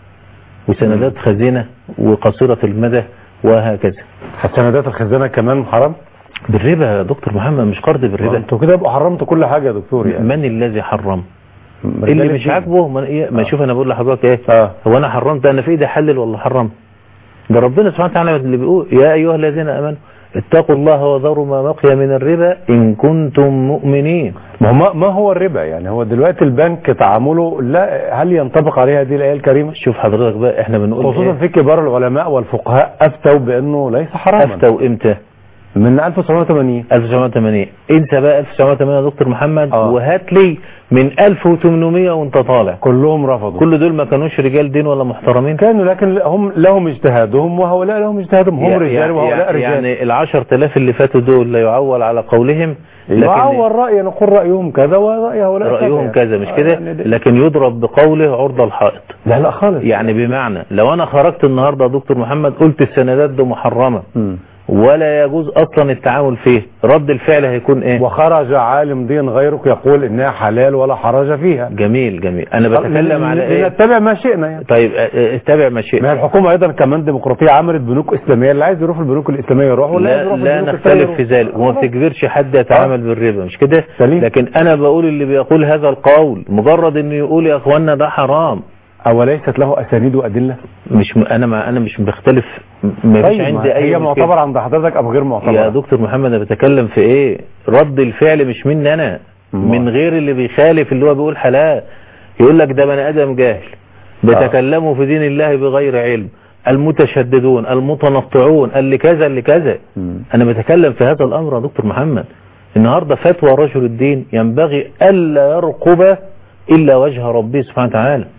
وسندات خزينة وقصيرة المدى وهكذا سندات الخزانة كمان حرام بالربا يا دكتور محمد مش قرض بالربا انتوا كده يبقوا حرمتوا كل حاجة يا دكتور يعني من الذي حرم رجال اللي مش الدين. عاجبه ما, إيه ما آه. شوف انا بقول لحضرتك ايه اه هو انا حرمت انا في ايدي احلل ولا حرم ده ربنا سبحانه وتعالى اللي بيقول يا ايها الذين امنوا اتقوا الله وذروا ما بقي من الربا ان كنتم مؤمنين ما هو ما- ما هو الربا يعني هو دلوقتي البنك تعامله لا هل ينطبق عليه هذه الآية الكريمة شوف حضرتك بقى احنا بنقول خصوصا إيه؟ في كبار العلماء والفقهاء أفتوا بأنه ليس حراما افتوا امتى من 1980 1980 انسى بقى 1980 يا دكتور محمد آه. وهات لي من 1800 وانت طالع كلهم رفضوا كل دول ما كانوش رجال دين ولا محترمين كانوا لكن هم لهم اجتهادهم وهؤلاء لهم اجتهادهم هم رجال يعني, وهؤلاء رجال يعني ال 10000 اللي فاتوا دول لا يعول على قولهم لكن يعول رأي نقول رأيهم كذا ورأي هؤلاء رأيهم كذا مش آه، كده يعني ده- لكن يضرب بقوله عرض الحائط لا لا خالص يعني بمعنى لو انا خرجت النهارده يا دكتور محمد قلت السندات دي محرمه مم. ولا يجوز اصلا التعامل فيه رد الفعل هيكون ايه وخرج عالم دين غيرك يقول انها حلال ولا حرج فيها جميل جميل انا بتكلم على ايه نتبع ما شئنا يعني طيب اه، اه، اتبع ما شئت ما هي الحكومة ايضا كمان ديمقراطية عملت بنوك اسلامية اللي عايز يروح البنوك الاسلامية يروح واللي عايز لا, يروح لا البنوك نختلف التانية في يروح. ذلك وما خلاص. بتجبرش حد يتعامل بالربا مش كده سليم. لكن انا بقول اللي بيقول هذا القول مجرد انه يقول يا اخوانا ده حرام اوليست له اسانيد وادلة مش م... انا ما انا مش بختلف ما فيش طيب عندي ما اي هي مشكلة. معتبر عند حضرتك ام غير معتبر يا دكتور محمد انا بتكلم في ايه رد الفعل مش مني انا أمال. من غير اللي بيخالف اللي هو بيقول حلال يقول لك ده بني ادم جاهل بيتكلموا في دين الله بغير علم المتشددون المتنطعون اللي كذا اللي كذا مم. انا بتكلم في هذا الامر يا دكتور محمد النهارده فتوى رجل الدين ينبغي الا يرقب الا وجه ربه سبحانه وتعالى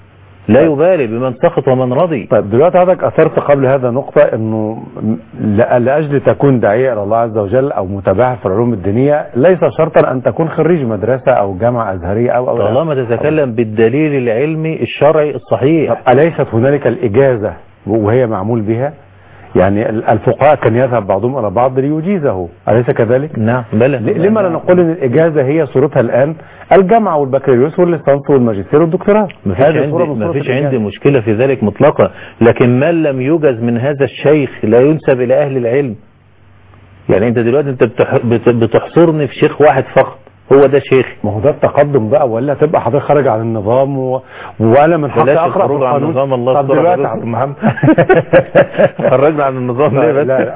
لا يبالي بمن سخط ومن رضي طيب دلوقتي حضرتك اثرت قبل هذا نقطة انه ل- لاجل تكون داعية الى الله عز وجل او متابعة في العلوم الدينية ليس شرطا ان تكون خريج مدرسة او جامعة ازهرية او او طالما تتكلم بالدليل العلمي الشرعي الصحيح طب أليست هنالك الإجازة وهي معمول بها يعني ال- الفقهاء كان يذهب بعضهم إلى بعض ليجيزه أليس كذلك؟ نعم بلى ل- لما لا نقول ان الاجازه هي صورتها الان الجامعه والبكالوريوس والليسانس والماجستير والدكتوراه ما فيش هذه صورة عندي من ما صور فيش الإجازة. عندي مشكلة في ذلك مطلقا لكن من لم يوجز من هذا الشيخ لا ينسب إلى أهل العلم يعني أنت دلوقتي أنت بتح- بت- بتحصرني في شيخ واحد فقط هو ده شيخ ما هو ده التقدم بقى ولا تبقى حضرتك خارج عن النظام و... وانا من حقي بلاش اقرا في الخروج عن القانون نظام الله طب يستر دلوقتي عليك يا محمد خرجنا عن النظام ليه لا بس لا لا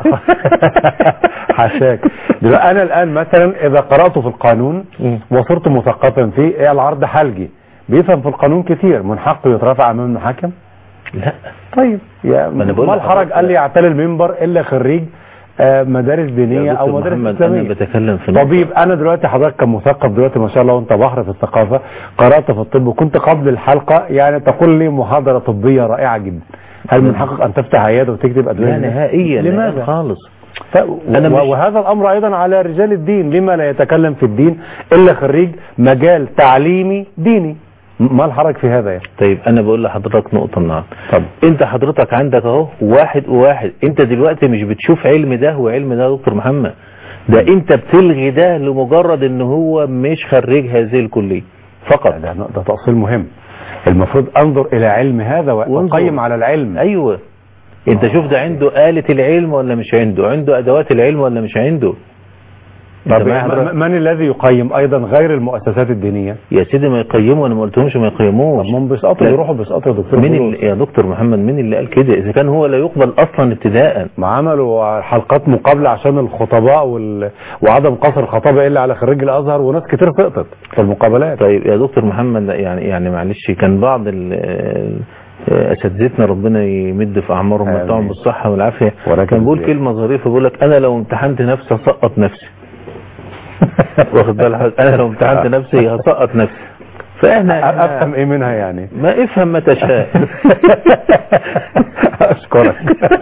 حشاك دلوقتي انا الان مثلا اذا قرات في القانون مم. وصرت مثقفا فيه إيه العرض حلجي بيفهم في القانون كتير من حقه يترافع امام المحاكم لا طيب يا ما أنا بقول ما لحضرتك الحرج قال لي يعتلي المنبر الا خريج آه، مدارس دينيه يا او دكتور مدارس محمد أنا اسلاميه بتكلم في نقطة. طبيب انا دلوقتي حضرتك كمثقف دلوقتي ما شاء الله وانت بحر في الثقافه قرات في الطب وكنت قبل الحلقه يعني تقول لي محاضره طبيه رائعه جدا هل من حقك ان تفتح عياده وتكتب ادويه لا نهائيا لماذا؟ لماذا خالص ف... أنا أنا مش- وهذا الامر ايضا على رجال الدين لما لا يتكلم في الدين الا خريج مجال تعليمي ديني ما الحرج في هذا يعني طيب انا بقول لحضرتك نقطة النهارده طب انت حضرتك عندك اهو واحد وواحد انت دلوقتي مش بتشوف علم ده وعلم ده يا دكتور محمد ده انت بتلغي ده لمجرد ان هو مش خريج هذه الكلية فقط ده, ده تأصيل مهم المفروض انظر الى علم هذا وانظر. واقيم على العلم ايوه انت شوف ده عنده آلة العلم ولا مش عنده عنده ادوات العلم ولا مش عنده انت طب معايا م- حضرتك؟ م- من الذي يقيم ايضا غير المؤسسات الدينيه يا سيدي ما يقيموا انا ما قلتهمش ما يقيموش هم بيسقطوا لا. يروحوا بيسقطوا يا دكتور مين بولس. اللي يا دكتور محمد مين اللي قال كده اذا كان هو لا يقبل اصلا ابتداء ما عملوا حلقات مقابله عشان الخطباء وال... وعدم قصر الخطابه الا على خريج الازهر وناس كتير سقطت في المقابلات طيب يا دكتور محمد يعني يعني معلش كان بعض ال- ال- اساتذتنا ربنا يمد في اعمارهم آمين. ويمتعهم بالصحه والعافيه ولكن كان بيقول زي- كلمه ظريفه بيقول لك انا لو امتحنت نفسي هسقط نفسي واخد بالك حضرتك؟ انا لو امتحنت نفسي هسقط نفسي فاحنا افهم ايه منها يعني ما افهم ما تشاء اشكرك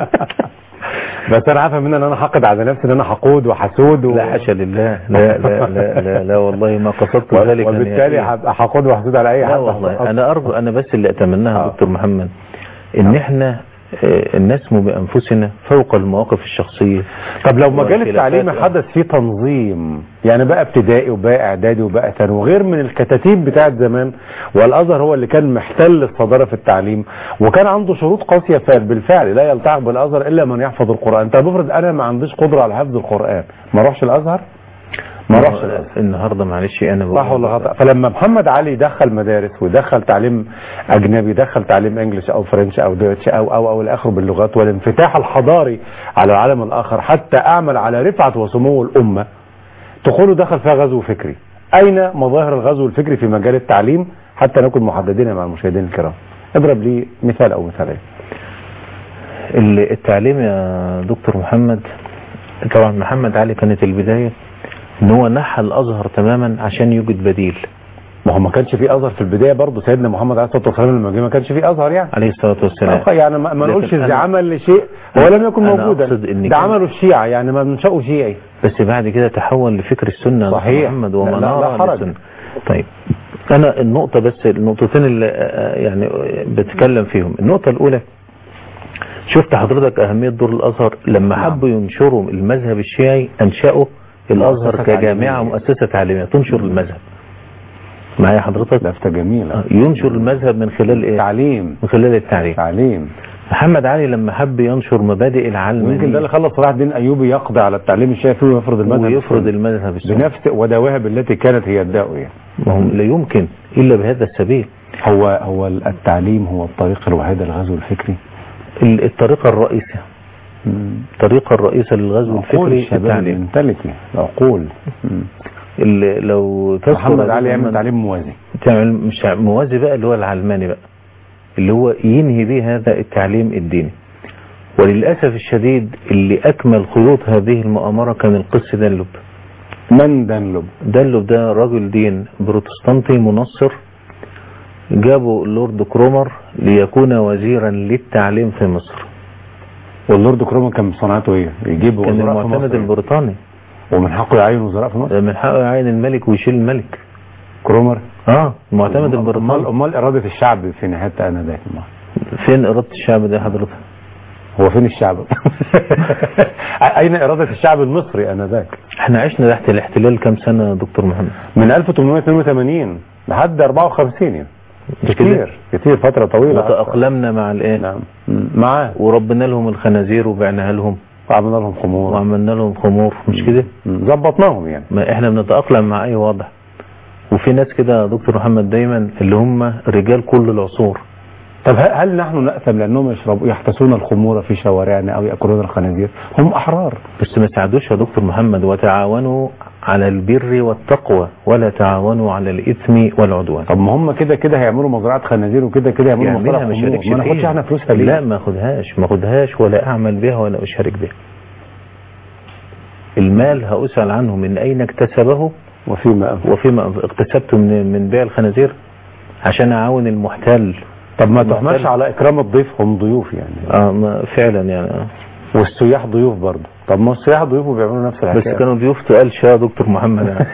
بس انا افهم منها ان انا حقد على نفسي ان انا حقود وحسود و... لا حاشا لله لا لا لا لا, لا والله ما قصدت و- ذلك وبالتالي نهائياً. هبقى حقود وحسود على اي حد لا والله انا ارجو انا بس اللي اتمناها آه. دكتور محمد ان احنا آه، نسمو بانفسنا فوق المواقف الشخصيه طب لو مجال والخلافات، التعليم آه. حدث فيه تنظيم يعني بقى ابتدائي وبقى اعدادي وبقى ثانوي غير من الكتاتيب بتاعت زمان والازهر هو اللي كان محتل الصداره في التعليم وكان عنده شروط قاسيه فبالفعل لا يلتحق بالازهر الا من يحفظ القران طب افرض انا ما عنديش قدره على حفظ القران ما اروحش الازهر ما اروحش الازهر النهارده معلش انا بقول صح ولا غلط فلما محمد علي دخل مدارس ودخل تعليم اجنبي دخل تعليم انجلش او فرنش او دويتش او او او الى اخره باللغات والانفتاح الحضاري على العالم الاخر حتى اعمل على رفعه وسمو الامه تقولوا دخل فيها غزو فكري اين مظاهر الغزو الفكري في مجال التعليم حتى نكون محددين مع المشاهدين الكرام اضرب لي مثال او مثالين ال- التعليم يا دكتور محمد طبعا محمد علي كانت البدايه ان هو نحى الازهر تماما عشان يوجد بديل ما هو ما كانش في ازهر في البدايه برضه سيدنا محمد عليه الصلاه والسلام لما جه ما كانش في ازهر يعني عليه الصلاه والسلام يعني ما ما لكن نقولش أنا- ازاي عمل شيء هو لم يكن أنا موجودا أقصد إن ده كان- عمله الشيعة يعني ما منشأه شيعي بس بعد كده تحول لفكر السنة يا دكتور صحيح. محمد لا- لا- لا ومنارة حرج. للسنة طيب أنا النقطة بس النقطتين اللي آه، يعني بتكلم فيهم النقطة الأولى شفت حضرتك أهمية دور الأزهر لما نعم. حبوا ينشروا المذهب الشيعي أنشأوا الأزهر مؤسسة كجامعة تعليمية. مؤسسة تعليمية تنشر المذهب معايا حضرتك لفتة جميلة آه، ينشر المذهب من خلال إيه؟ تعليم من خلال التعليم تعليم محمد علي لما حب ينشر مبادئ العلم ويمكن ده اللي خلى صلاح الدين ايوبي يقضي على التعليم الشافعي ويفرض المذهب ويفرض السني. المذهب السني بنفس ودواهب التي كانت هي الداء يعني ما هو لا يمكن إلا بهذا السبيل هو هو التعليم هو الطريق الوحيد للغزو الفكري ال- الطريقة الرئيسة الطريقة الرئيسة للغزو عقول الفكري الشباب التعليم المنتاليتي العقول مم. اللي لو تذكر محمد يا علي يعمل محمد تعليم موازي تعمل مش موازي بقى اللي هو العلماني بقى اللي هو ينهي به هذا التعليم الديني وللأسف الشديد اللي أكمل خيوط هذه المؤامرة كان القس دانلوب من دانلوب دانلوب ده رجل دين بروتستانتي منصر جابوا اللورد كرومر ليكون وزيرا للتعليم في مصر واللورد كرومان كان صناعته ايه؟ يجيب كان وزراء في المعتمد مصر البريطاني ومن حقه يعين وزراء في مصر من حقه يعين الملك ويشيل الملك كرومر اه المعتمد امال البريطاني امال اراده الشعب فين حتى انا ذاك فين إرادة الشعب ده حضرتك هو فين الشعب؟ اين اراده الشعب المصري انا ذاك؟ احنا عشنا تحت الاحتلال كام سنة يا دكتور محمد من 1882 لحد 54 يعني مش كده كتير كتير فتره طويله وتأقلمنا مع الايه نعم مم. معاه وربنا لهم الخنازير وبعناها لهم وعملنا لهم خمور وعملنا لهم خمور مش كده مم. ظبطناهم يعني ما احنا بنتأقلم مع اي وضع وفي ناس كده يا دكتور محمد دايما اللي هم رجال كل العصور طب هل هل نحن نأثم لأنهم يشربوا يحتسون الخمور في شوارعنا أو يأكلون الخنازير هم أحرار بس ما ساعدوش يا دكتور محمد وتعاونوا على البر والتقوى ولا تعاونوا على الإثم والعدوان طب ما هم كده كده هيعملوا مزرعة خنازير وكده كده يعملوا يعملها مصالح ما خمور شاركش ما ناخدش فيها. احنا فلوسها ليه؟ لا ما اخدهاش ما اخدهاش ولا اعمل بها ولا اشارك بها المال هأسأل عنه من أين اكتسبه وفيما أنفق وفيما اكتسبته من من بيع الخنازير عشان أعاون المحتل طب ما المحتل. تحملش على إكرام الضيف هم ضيوف يعني اه ما فعلا يعني آه. والسياح ضيوف برضه طب ما السياح ضيوف وبيعملوا نفس بس الحكاية كانوا ضيوف تقال شويه يا دكتور محمد يعني.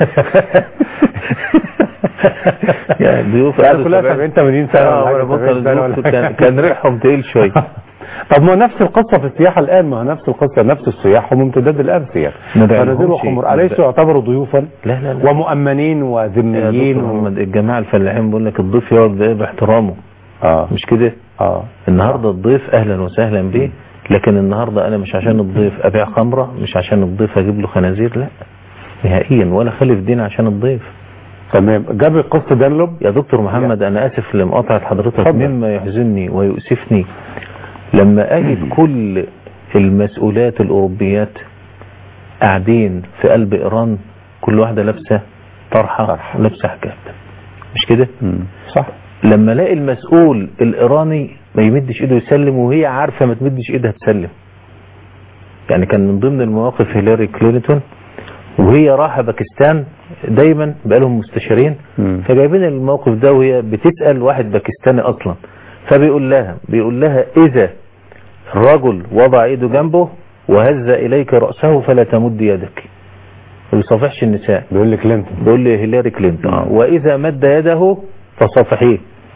يعني ضيوف يعني قعدوا كلها 70 70 80 سنة اه ولا ولا حاجة، بطل 70 سنة ولا ضيوف حاجة. كان كان ريحهم تقيل شويه طب ما نفس القصة في السياحة الآن ما هو نفس القصة نفس السياح هم امتداد الأرث يعني ما خنازير دعيناهمش. وخمور أليسوا يعتبروا ضيوفا لا لا لا ومؤمنين يا وذميين دكتور و... محمد الجماعه الفلاحين بيقول لك الضيف يقعد بإيه؟ باحترامه اه مش كده اه النهارده الضيف اهلا وسهلا بيه لكن النهارده انا مش عشان الضيف ابيع خمره مش عشان الضيف اجيب له خنازير لا نهائيا ولا خلف دين عشان الضيف تمام جاب القسط دانلوب يا دكتور محمد انا اسف لمقاطعه حضرتك اتفضل. مما يحزنني ويؤسفني لما اجد كل المسؤولات الاوروبيات قاعدين في قلب ايران كل واحده لابسه طرحه طرحة. لابسه حجاب مش كده صح لما الاقي المسؤول الايراني ما يمدش ايده يسلم وهي عارفه ما تمدش ايدها تسلم يعني كان من ضمن المواقف هيلاري كلينتون وهي رايحه باكستان دايما بقى لهم مستشارين مم. فجايبين الموقف ده وهي بتسال واحد باكستاني اصلا فبيقول لها بيقول لها اذا الرجل وضع ايده جنبه وهز اليك راسه فلا تمد يدك ما بيصافحش النساء بيقول لي كلينتون بيقول لي هيلاري كلينتون آه. واذا مد يده فصافحيه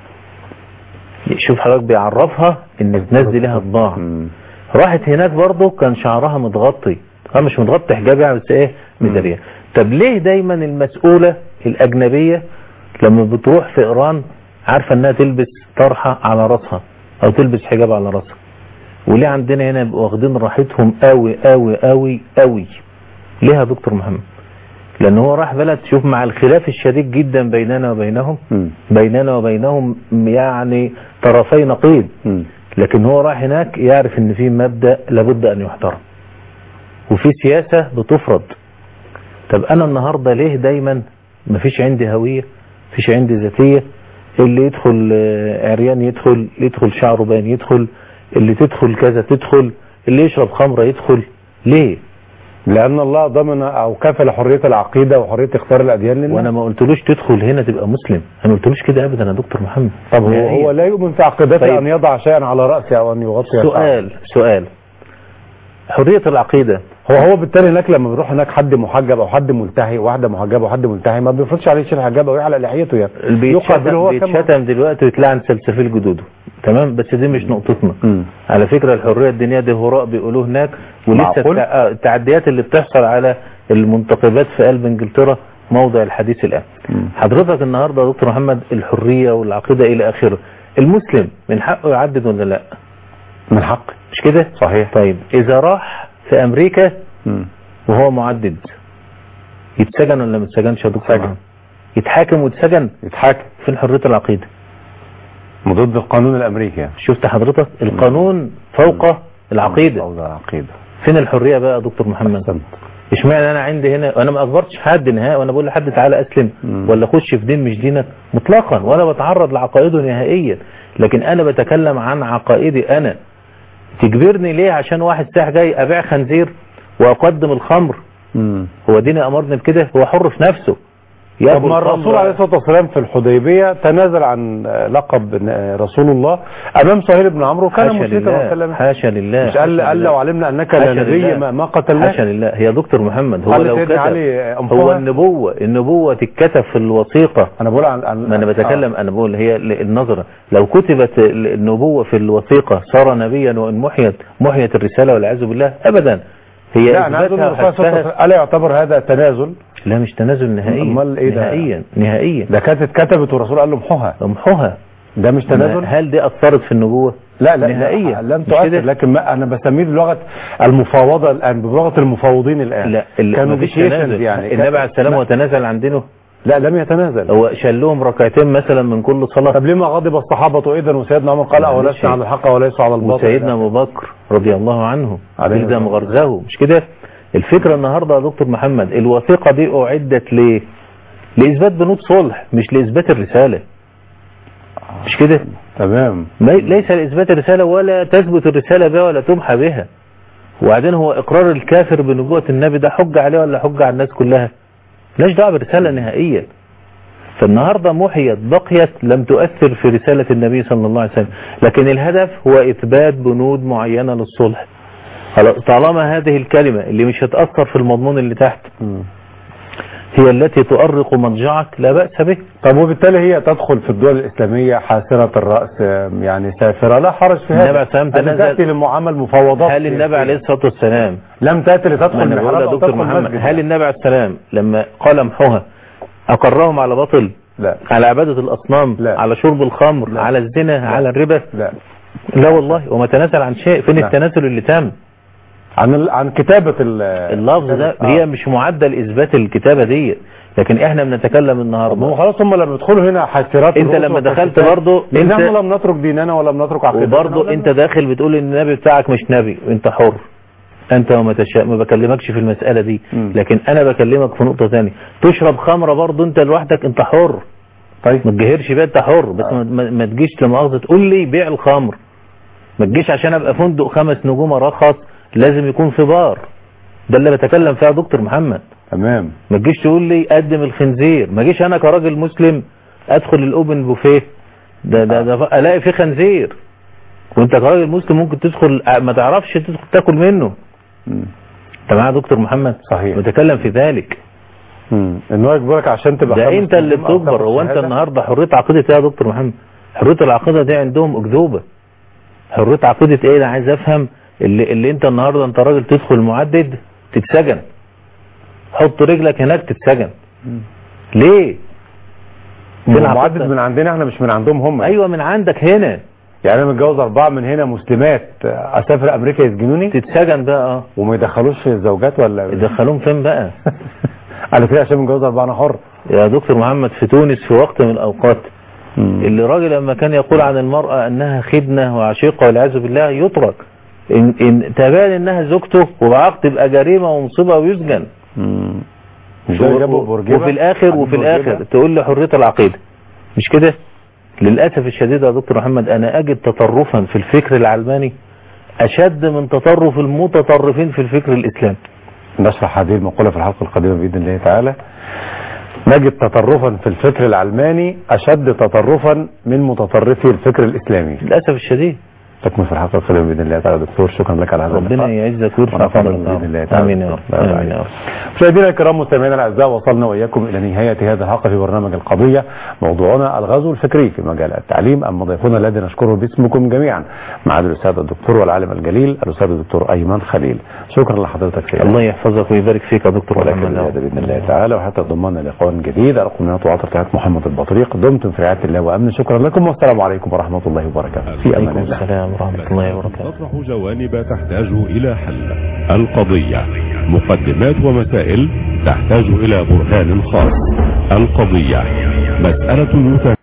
شوف حضرتك بيعرفها ان الناس دي لها طباع مم. راحت هناك برضه كان شعرها متغطي اه مش متغطي حجاب يعني بس ايه مداريه طب ليه دايما المسؤولة الاجنبية لما بتروح في ايران عارفة انها تلبس طرحة على راسها او تلبس حجاب على راسها وليه عندنا هنا يبقوا واخدين راحتهم قوي قوي قوي قوي ليه يا دكتور محمد لان هو راح بلد شوف مع الخلاف الشديد جدا بيننا وبينهم مم. بيننا وبينهم يعني طرفي نقيض مم. لكن هو راح هناك يعرف ان في مبدأ لابد ان يحترم وفي سياسة بتفرض طب انا النهاردة ليه دايما مفيش عندي هوية مفيش عندي ذاتية اللي يدخل آه، عريان يدخل اللي يدخل شعره باين يدخل اللي تدخل كذا تدخل اللي يشرب خمرة يدخل ليه لأن الله ضمن أو كفل حرية العقيدة وحرية اختيار الأديان للناس وانا ما قلتلوش تدخل هنا تبقى مسلم انا ما قلتلوش كده ابدا يا دكتور محمد طب هو, نهائياً. هو لا يؤمن في عقيدته طيب. أن يضع شيئا على رأسه أو أن يغطي شعره. سؤال سؤال حرية العقيدة هو هو بالتالي هناك لما بيروح هناك حد محجب او حد ملتحي واحده محجبه وحد ملتحي ما بيفرضش عليه يشيل حجاب او يعلق لحيته يعني يقابل هو بيتشتم, كما- بيتشتم دلوقتي ويتلعن سلسفيل جدوده تمام بس دي مش نقطتنا مم. على فكرة الحرية الدينية دي هراء بيقولوه هناك ولسه معقول؟ التع- آه، التعديات اللي بتحصل على المنتخبات في قلب انجلترا موضع الحديث الآن مم. حضرتك النهاردة يا دكتور محمد الحرية والعقيدة إلى آخره المسلم من حقه يعدد ولا لا من حق مش كده صحيح طيب إذا راح في أمريكا مم. وهو معدد يتسجن ولا ما يتسجنش يا دكتور يتسجن. محمد؟ يتحاكم ويتسجن يتحاكم فين حرية العقيدة ضد القانون الامريكي يعني شفت حضرتك القانون فوق العقيدة فوضى العقيده فين الحرية بقى يا دكتور محمد أحسنت. اشمعنى انا عندي هنا وانا ما اجبرتش حد نهائي وانا بقول لحد تعالى اسلم مم. ولا خش في دين مش دينك مطلقا ولا بتعرض لعقائده نهائيا لكن انا بتكلم عن عقائدي انا تجبرني ليه عشان واحد ساح جاي ابيع خنزير واقدم الخمر مم. هو ديني امرني بكده هو حر في نفسه طب ياكل ما الرسول خمرة. عليه الصلاه والسلام في الحديبيه تنازل عن آه، لقب آه، رسول الله امام سهيل بن عمرو كان حاشا مشركا لله وسلم حاشا لله مش قال حاشا قال لله. لو علمنا انك حاشا لا نبي لله. ما, ما قتلناك حاشا لله يا دكتور محمد هو قال لو سيدنا كتب علي أنفها؟ هو النبوة النبوة تتكتب في الوثيقة انا بقول عن, عن ما انا بتكلم انا بقول هي ال- النظرة لو كتبت ال- النبوة في الوثيقة صار نبيا وان محيت محيت الرسالة والعياذ بالله ابدا هي لا انا عايز اقول إثباتها الرسول صلى الله عليه وحذفها وسلم الا يعتبر هذا تنازل لا مش تنازل نهائيا أمال إيه ده؟ نهائيا نهائيا ده كانت اتكتبت والرسول قال له امحوها امحوها ده مش تنازل هل دي اثرت في النبوة لا لا نهائيا لا لم مش تؤثر كده؟ لكن ما انا بسميه بلغه المفاوضه الان بلغه المفاوضين الان لا ال- كانوا مفيش negotiations تنازل يعني النبي عليه السلام لا, وتنازل عن دينه لا لم يتنازل هو شال لهم ركعتين مثلا من كل صلاة طب لما غضب الصحابه اذا وسيدنا عمر قال معلش. اولسنا على الحق وليس على الباطل وسيدنا ابو بكر رضي الله عنه عليه إلزم الصلاة غرزه مش كده الفكرة النهاردة يا دكتور محمد الوثيقة دي أعدت ليه لإثبات بنود صلح مش لإثبات الرسالة مش كده تمام ما- ليس لإثبات الرسالة ولا تثبت الرسالة بها ولا تمحى بها وبعدين هو إقرار الكافر بنبوة النبي ده حجة عليه ولا حجة على الناس كلها لاش دعوة برسالة نهائيا فالنهاردة محيت بقيت لم تؤثر في رسالة النبي صلى الله عليه وسلم لكن الهدف هو إثبات بنود معينة للصلح خلاص، طالما هذه الكلمة اللي مش هتأثر في المضمون اللي تحت مم. هي التي تؤرق مضجعك لا بأس به طب وبالتالي هي تدخل في الدول الإسلامية حاسرة الرأس آم، يعني سافرة لا حرج في هذا النبي عليه السلام أنت تنزل- تأتي لمعامل مفاوضات هل النبي عليه الصلاة والسلام لم تأتي ما لتدخل انا بقول محراب يا أو دكتور تدخل محمد مسجد هل النبي عليه السلام لما قال امحوها أقرهم على باطل لا على عبادة الأصنام لا. على شرب الخمر لا. على الزنا على الربا لا لا والله وما تنازل عن شيء فين لا. التنازل اللي تم عن ال... عن كتابة ال... اللفظ ده آه. هي مش معدل إثبات الكتابة دي لكن احنا بنتكلم طب ما هو النهاردة خلاص هم لما يدخلوا هنا حاسرات انت الرؤوس لما دخلت والتفسيرات، برضه إن انت احنا لم نترك ديننا ولم نترك عقيدتنا وبرضه ولم انت داخل بتقول ان النبي بتاعك مش نبي وانت حر انت وما تشاء ما بكلمكش في المسألة دي مم. لكن انا بكلمك في نقطة ثانيه تشرب خمرة برضه انت لوحدك انت حر طيب ما تجهرش بيها انت حر بس ما, ما- ما تجيش لمؤاخذة تقول لي بيع الخمر ما تجيش عشان ابقى فندق خمس نجوم ارخص لازم يكون في بار ده اللي بتكلم فيها يا دكتور محمد تمام ما تجيش تقول لي قدم الخنزير ما جيش انا كراجل مسلم ادخل الاوبن بوفيه ده ده, ده الاقي فيه خنزير وانت كراجل مسلم ممكن تدخل ما تعرفش تدخل تاكل منه مم. انت معايا يا دكتور محمد صحيح. متكلم في ذلك مم. ان هو يجبرك عشان تبقى ده خمس انت اللي نجوم أو بتكبر تاخد هو انت شهادة. النهارده حريه عقيده ايه يا دكتور محمد حريه العقيده دي عندهم اكذوبه حريه عقيده ايه انا عايز افهم اللي, اللي انت النهارده انت راجل تدخل معدد تتسجن حط رجلك هناك تتسجن ليه ما فين هو معدد عقيدتك؟ من عندنا احنا مش من عندهم هم ايوه من عندك هنا يعني انا متجوز اربعه من هنا مسلمات اسافر امريكا يسجنوني تتسجن بقى اه وما يدخلوش الزوجات ولا يدخلوهم فين بقى على كده عشان متجوز اربعه انا حر يا دكتور محمد في تونس في وقت من الاوقات اللي راجل لما كان يقول عن المرأة انها خدنة وعشيقة والعياذ بالله يترك ان, إن تبان انها زوجته وبعقد تبقى جريمة ومصيبة ويسجن مم. مش ده جابوا بورجيبة وفي الاخر عن وفي بورجيبة؟ الاخر تقول لي حرية العقيدة مش كده للأسف الشديد يا دكتور محمد انا اجد تطرفا في الفكر العلماني اشد من تطرف المتطرفين في الفكر الاسلامي نشرح هذه المقولة في الحلقة القادمة بإذن الله تعالى نجد تطرفا في الفكر العلماني أشد تطرفا من متطرفي الفكر الإسلامي للأسف الشديد تكمل في الحلقة القادمة بإذن الله تعالى دكتور شكرا لك على هذا ربنا اللقاء يعزك ويرفع ونفعنا قدرك بإذن الله تعالى امين يا رب لا لا امين يا رب مشاهدينا الكرام مستمعينا الاعزاء وصلنا واياكم الى نهايه هذا الحلقه في برنامج القضيه موضوعنا الغزو الفكري في مجال التعليم اما ضيفنا الذي نشكره باسمكم جميعا معالي الاستاذ الدكتور والعالم الجليل الاستاذ الدكتور ايمن خليل شكرا لحضرتك سيدي الله يحفظك ويبارك فيك يا دكتور ولكن محمد زيادة بإذن الله تعالى وحتى ضمنا لقاء جديد أرقم من وعطر تحت محمد البطريق دمتم في رعاية الله وأمن شكرا لكم والسلام عليكم ورحمة الله وبركاته في أمان عليكم الله السلام ورحمة الله وبركاته تطرح جوانب تحتاج إلى حل القضية مقدمات ومسائل تحتاج إلى برهان خاص القضية مسألة يتم